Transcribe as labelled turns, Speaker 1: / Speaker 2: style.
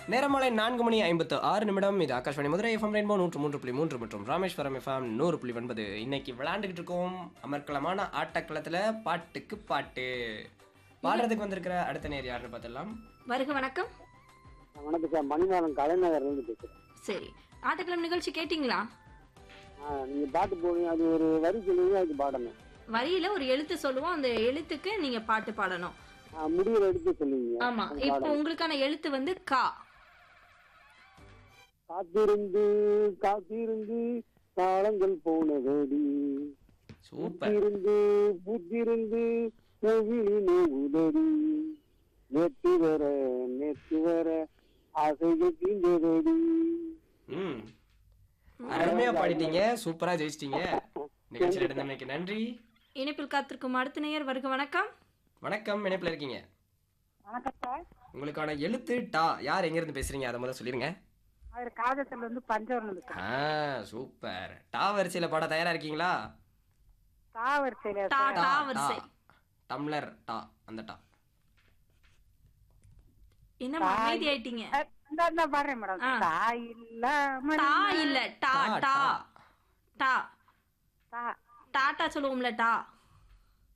Speaker 1: நேரமாலை நான்கு மணி ஐம்பத்து ஆறு நிமிடம் இது ஆகாஷ்வாணி மதுரை எஃப்எம் ரெயின்போ நூற்று மூன்று புள்ளி மூன்று மற்றும் ராமேஸ்வரம் எஃப்எம் நூறு புள்ளி ஒன்பது இன்னைக்கு விளையாண்டுக்கிட்டு இருக்கோம் அமர்க்கலமான ஆட்டக்களத்தில் பாட்டுக்கு பாட்டு பாடுறதுக்கு வந்திருக்கிற அடுத்த நேர் யாருன்னு பார்த்துடலாம்
Speaker 2: வருக வணக்கம்
Speaker 3: வணக்கம் சார் மணிமாறன் கலைநகர்லேருந்து பேசுகிறேன்
Speaker 2: சரி ஆட்டக்கிழமை நிகழ்ச்சி கேட்டிங்களா
Speaker 3: நீங்கள் பாட்டு போடுங்க அது ஒரு வரி சொல்லுவீங்க அதுக்கு பாடணும்
Speaker 2: வரியில ஒரு எழுத்து சொல்லுவோம் அந்த எழுத்துக்கு நீங்க பாட்டு பாடணும்
Speaker 3: ஆ, முடிவுல எடுத்து சொல்லுவீங்க
Speaker 2: ஆமா
Speaker 3: அது
Speaker 2: இப்போ
Speaker 3: பாடணும்.
Speaker 2: உங்களுக்கான எழுத்து வந்து கா
Speaker 3: காத்திருந்து காத்திருந்து காலங்கள் போனதடி
Speaker 1: சூப்பர்
Speaker 3: புத்திருந்து புத்திருந்து கோவிலினே உதடி நேற்று வர நேற்று வர ஆசைகள் தீண்டதடி
Speaker 1: ம் அருமையா பாடிட்டீங்க சூப்பரா ஜெயிச்சிட்டீங்க நிகழ்ச்சியில் இருந்தமைக்கு நன்றி
Speaker 2: இணைப்பில் காத்திருக்கும் அடுத்த நேயர் வருக வணக்கம்
Speaker 1: வணக்கம் இணைப்பில் இருக்கீங்க
Speaker 4: வணக்கம் சார்
Speaker 1: உங்களுக்கான எழுத்து டா யார் எங்கேருந்து பேசுறீங்க அதை முதல்ல சொல்லிருங்க
Speaker 4: அவர் காஜத்தில் வந்து பஞ்சவரம் சார்
Speaker 1: ஆ சூப்பர் டா வரிசையில் பாட தயாரா இருக்கீங்களா
Speaker 4: தா வரிசையில
Speaker 2: டா
Speaker 4: சார்
Speaker 2: டா
Speaker 1: டா,
Speaker 2: வரிசை
Speaker 1: டா. டம்ளர் டா அந்த டா
Speaker 2: என்ன அமைதி ஆயிட்டீங்க
Speaker 4: அஹ், இந்த இந்த பாடுறேன் மேடம்
Speaker 2: ஆ.
Speaker 4: தா இல்லாம
Speaker 2: டா இல்ல டா
Speaker 1: டா,
Speaker 2: டா
Speaker 1: டா.
Speaker 2: டா
Speaker 4: தா
Speaker 2: டாட்டா சொல்லுவோம்ல டா